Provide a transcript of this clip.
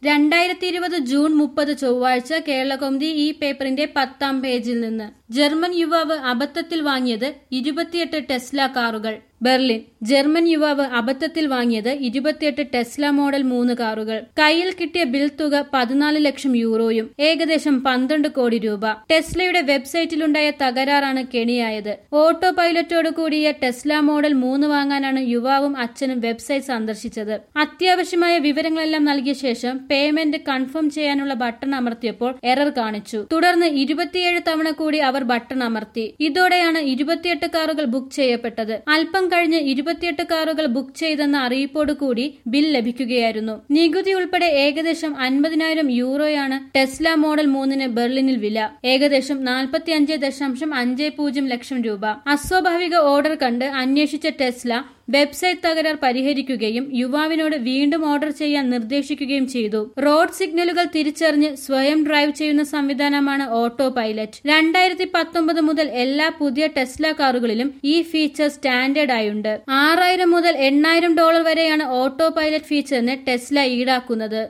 രണ്ടായിരത്തി ഇരുപത് ജൂൺ മുപ്പത് ചൊവ്വാഴ്ച കേരളകൗമുദി ഈ പേപ്പറിന്റെ പത്താം പേജിൽ നിന്ന് ജർമ്മൻ യുവാവ് അബദ്ധത്തിൽ വാങ്ങിയത് ഇരുപത്തിയെട്ട് ടെസ്ല കാറുകൾ ബെർലിൻ ജർമ്മൻ യുവാവ് അബദ്ധത്തിൽ വാങ്ങിയത് ഇരുപത്തിയെട്ട് ടെസ്ല മോഡൽ മൂന്ന് കാറുകൾ കയ്യിൽ കിട്ടിയ ബിൽ തുക പതിനാല് ലക്ഷം യൂറോയും ഏകദേശം പന്ത്രണ്ട് കോടി രൂപ ടെസ്ലയുടെ വെബ്സൈറ്റിലുണ്ടായ തകരാറാണ് കെണിയായത് ഓട്ടോ പൈലറ്റോട് കൂടിയ ടെസ്ല മോഡൽ മൂന്ന് വാങ്ങാനാണ് യുവാവും അച്ഛനും വെബ്സൈറ്റ് സന്ദർശിച്ചത് അത്യാവശ്യമായ വിവരങ്ങളെല്ലാം നൽകിയ ശേഷം പേയ്മെന്റ് കൺഫേം ചെയ്യാനുള്ള ബട്ടൺ അമർത്തിയപ്പോൾ എറർ കാണിച്ചു തുടർന്ന് ഇരുപത്തിയേഴ് തവണ കൂടി അവർ ബട്ടൺ അമർത്തി ഇതോടെയാണ് ഇരുപത്തിയെട്ട് കാറുകൾ ബുക്ക് ചെയ്യപ്പെട്ടത് അല്പം കഴിഞ്ഞ് ഇരുപത്തിയെട്ട് കാറുകൾ ബുക്ക് ചെയ്തെന്ന അറിയിപ്പോട് കൂടി ബിൽ ലഭിക്കുകയായിരുന്നു നികുതി ഉൾപ്പെടെ ഏകദേശം അൻപതിനായിരം യൂറോയാണ് ടെസ്ല മോഡൽ മൂന്നിന് ബെർലിനിൽ വില ഏകദേശം നാൽപ്പത്തി അഞ്ച് ദശാംശം അഞ്ച് പൂജ്യം ലക്ഷം രൂപ അസ്വാഭാവിക ഓർഡർ കണ്ട് അന്വേഷിച്ച ടെസ്ല വെബ്സൈറ്റ് തകരാർ പരിഹരിക്കുകയും യുവാവിനോട് വീണ്ടും ഓർഡർ ചെയ്യാൻ നിർദ്ദേശിക്കുകയും ചെയ്തു റോഡ് സിഗ്നലുകൾ തിരിച്ചറിഞ്ഞ് സ്വയം ഡ്രൈവ് ചെയ്യുന്ന സംവിധാനമാണ് ഓട്ടോ പൈലറ്റ് രണ്ടായിരത്തി പത്തൊമ്പത് മുതൽ എല്ലാ പുതിയ ടെസ്ല കാറുകളിലും ഈ ഫീച്ചർ സ്റ്റാൻഡേർഡ് ആയുണ്ട് ആറായിരം മുതൽ എണ്ണായിരം ഡോളർ വരെയാണ് ഓട്ടോ പൈലറ്റ് ഫീച്ചറിന് ടെസ്ല ഈടാക്കുന്നത്